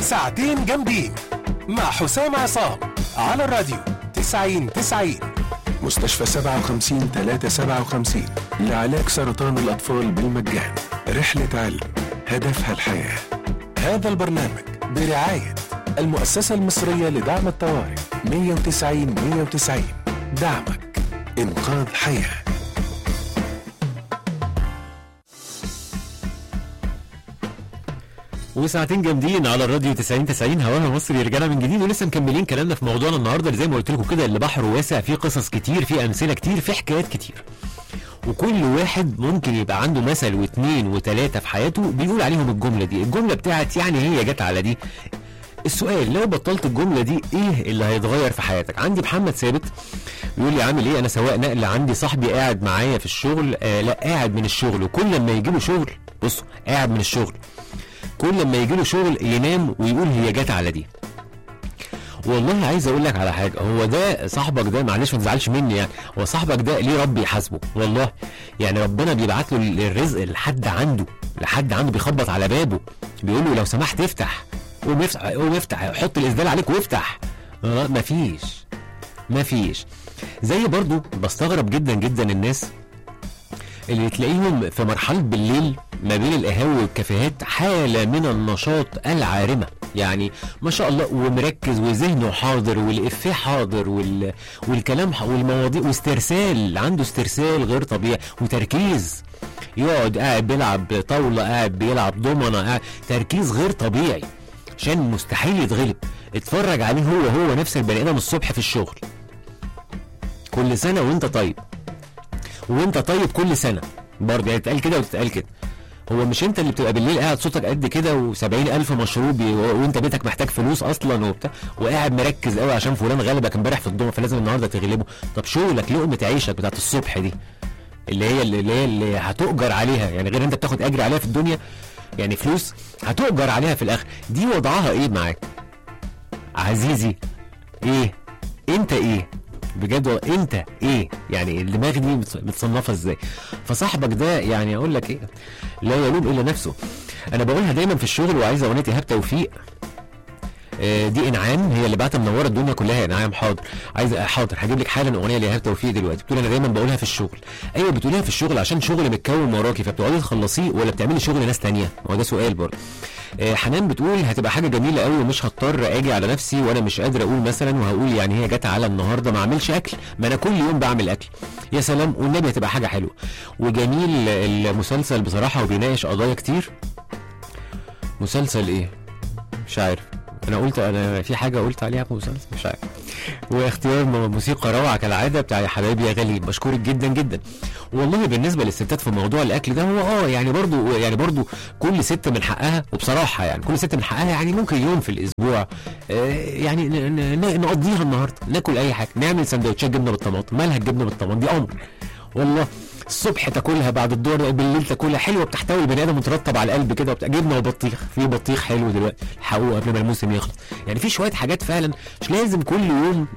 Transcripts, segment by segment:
ساعتين جامدين مع حسام عصام على الراديو 90 90 مستشفى 57 357 لعلاج سرطان الأطفال بالمجان رحلة علم هدفها الحياة هذا البرنامج برعاية المؤسسة المصرية لدعم الطوارئ 190 190 دعمك إنقاذ حياه وساعتين جامدين على الراديو 90 90 هواها مصري رجعنا من جديد ولسه مكملين كلامنا في موضوعنا النهارده اللي زي ما قلت لكم كده اللي بحره واسع فيه قصص كتير فيه امثله كتير فيه حكايات كتير وكل واحد ممكن يبقى عنده مثل واثنين وثلاثه في حياته بيقول عليهم الجمله دي الجمله بتاعت يعني هي جت على دي السؤال لو بطلت الجمله دي ايه اللي هيتغير في حياتك عندي محمد ثابت بيقول لي عامل ايه انا سواق نقل عندي صاحبي قاعد معايا في الشغل آه لا قاعد من الشغل وكل ما يجي له شغل بصوا قاعد من الشغل كل لما يجي له شغل ينام ويقول هي جت على دي والله عايز اقول لك على حاجه هو ده صاحبك ده معلش ما تزعلش مني يعني هو صاحبك ده ليه رب يحاسبه والله يعني ربنا بيبعت له الرزق لحد عنده لحد عنده بيخبط على بابه بيقول له لو سمحت افتح قوم افتح قوم افتح حط الاسدال عليك وافتح آه مفيش مفيش زي برضو بستغرب جدا جدا الناس اللي تلاقيهم في مرحلة بالليل ما بين القهاوي والكافيهات حالة من النشاط العارمة يعني ما شاء الله ومركز وذهنه حاضر والإفيه حاضر وال... والكلام ح... والمواضيع واسترسال عنده استرسال غير طبيعي وتركيز يقعد قاعد بيلعب طاولة قاعد بيلعب دومنة قاعد تركيز غير طبيعي عشان مستحيل يتغلب اتفرج عليه هو هو نفس البني ادم الصبح في الشغل كل سنة وانت طيب وانت طيب كل سنه برضه يعني تتقال كده وتتقال كده هو مش انت اللي بتبقى بالليل قاعد صوتك قد كده و70 الف مشروب وانت بيتك محتاج فلوس اصلا وبتاع وقاعد مركز قوي عشان فلان غلبك امبارح في الضمن فلازم النهارده تغلبه طب شغلك لقمه عيشك بتاعت الصبح دي اللي هي اللي هي اللي هتؤجر عليها يعني غير انت بتاخد اجر عليها في الدنيا يعني فلوس هتؤجر عليها في الاخر دي وضعها ايه معاك عزيزي ايه انت ايه بجد انت ايه يعني الدماغ دي متصنفه ازاي فصاحبك ده يعني اقول لك ايه لا يلوم الا نفسه انا بقولها دايما في الشغل وعايز اغنيه ايهاب توفيق آه دي انعام هي اللي بعت منوره الدنيا كلها انعام حاضر عايز حاضر هجيب لك حالا اغنيه لايهاب توفيق دلوقتي بتقول انا دايما بقولها في الشغل ايوه بتقوليها في الشغل عشان شغل متكون وراكي فبتقعدي تخلصيه ولا بتعملي شغل ناس تانية هو ده سؤال برضه آه حنان بتقول هتبقى حاجه جميله قوي ومش هضطر اجي على نفسي وانا مش قادر اقول مثلا وهقول يعني هي جت على النهارده ما اعملش اكل ما انا كل يوم بعمل اكل يا سلام والنبي هتبقى حاجه حلوه وجميل المسلسل بصراحه وبيناقش قضايا كتير مسلسل ايه مش عارف انا قلت انا في حاجه قلت عليها في مسلسل مش عارف واختيار موسيقى روعه كالعاده بتاع يا حبايبي يا غالي بشكرك جدا جدا والله بالنسبه للستات في موضوع الاكل ده هو اه يعني برضو يعني برضو كل ست من حقها وبصراحه يعني كل ست من حقها يعني ممكن يوم في الاسبوع آه يعني نقضيها النهارده ناكل اي حاجه نعمل سندوتشات جبنه بالطماطم مالها الجبنه بالطماطم دي امر والله الصبح تاكلها بعد الظهر بالليل تاكلها حلوه بتحتوي البني ادم مترتب على القلب كده وبتاع جبنه وبطيخ في بطيخ حلو دلوقتي الحقوه قبل ما الموسم يخلص يعني في شويه حاجات فعلا مش لازم كل يوم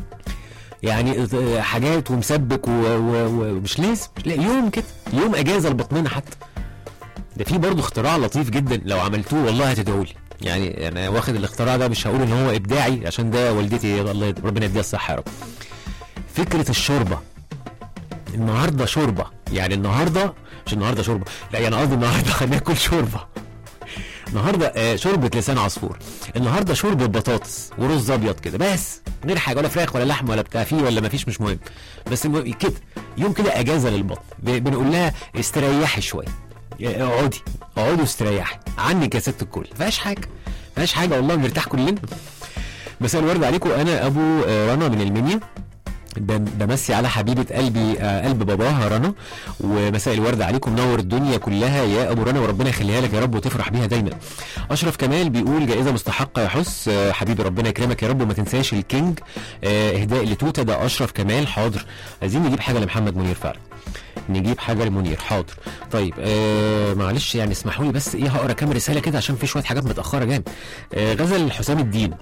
يعني حاجات ومسبك ومش لازم مش لازم يوم كده يوم اجازه لبطننا حتى ده في برضه اختراع لطيف جدا لو عملتوه والله هتدعوا لي يعني انا واخد الاختراع ده مش هقول ان هو ابداعي عشان ده والدتي الله ربنا يديها الصحه يا رب فكره الشوربه النهارده شوربه يعني النهارده مش النهارده شوربه لا يعني قصدي النهارده هناكل شوربه النهارده آه شوربه لسان عصفور النهارده شوربه بطاطس ورز ابيض كده بس غير حاجه ولا فراخ ولا لحم ولا بتاع فيه ولا مفيش مش مهم بس كده يوم كده اجازه للبطن بنقول لها استريحي شويه اقعدي اقعدي واستريحي عنك يا ست الكل فيهاش حاجه فيهاش حاجه والله بنرتاح كلنا مساء الورد عليكم انا ابو رنا من المنيا بمسي على حبيبه قلبي قلب باباها رنا ومساء الورد عليكم نور الدنيا كلها يا ابو رنا وربنا يخليها لك يا رب وتفرح بيها دايما اشرف كمال بيقول جائزه مستحقه يا حس حبيبي ربنا يكرمك يا رب وما تنساش الكينج اهداء لتوته ده اشرف كمال حاضر عايزين نجيب حاجه لمحمد منير فعلا نجيب حاجه لمنير حاضر طيب آه معلش يعني اسمحوا لي بس ايه هقرا كام رساله كده عشان في شويه حاجات متاخره جامد آه غزل حسام الدين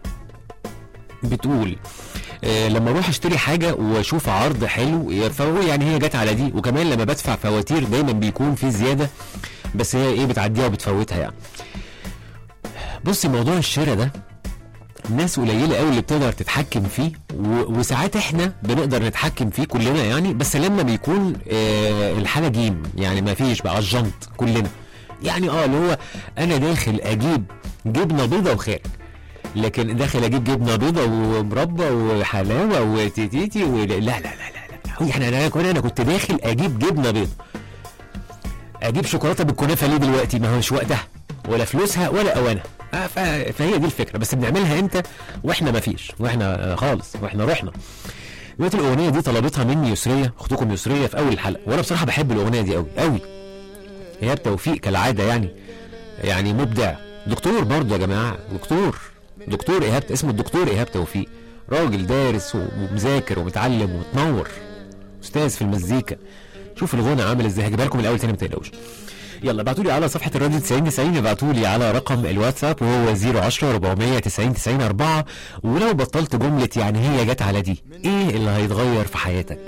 بتقول آه لما اروح اشتري حاجه واشوف عرض حلو فهو يعني هي جت على دي وكمان لما بدفع فواتير دايما بيكون في زياده بس هي ايه بتعديها وبتفوتها يعني بصي موضوع الشراء ده ناس قليله قوي اللي بتقدر تتحكم فيه و... وساعات احنا بنقدر نتحكم فيه كلنا يعني بس لما بيكون آه الحاله جيم يعني ما فيش بقى الجنط كلنا يعني اه اللي هو انا داخل اجيب جبنه بيضه وخارج لكن داخل اجيب جبنه بيضه ومربى وحلاوه وتيتيتي و... لا لا لا لا لا يعني انا كنت انا كنت داخل اجيب جبنه بيضه اجيب شوكولاته بالكنافه ليه دلوقتي ما هو مش وقتها ولا فلوسها ولا اوانها آه ف... فهي دي الفكره بس بنعملها امتى واحنا ما فيش واحنا آه خالص واحنا رحنا دلوقتي الاغنيه دي طلبتها مني يسريه اختكم يسريه في اول الحلقه وانا بصراحه بحب الاغنيه دي قوي قوي هي توفيق كالعاده يعني يعني مبدع دكتور برضه يا جماعه دكتور دكتور ايهاب اسمه الدكتور ايهاب توفيق راجل دارس ومذاكر ومتعلم ومتنور استاذ في المزيكا شوف الغنى عامل ازاي هجيبها لكم الاول تاني ما تقلقوش يلا ابعتوا لي على صفحه الراديو 90 90 ابعتوا لي على رقم الواتساب وهو 010 490 90 4 ولو بطلت جمله يعني هي جت على دي ايه اللي هيتغير في حياتك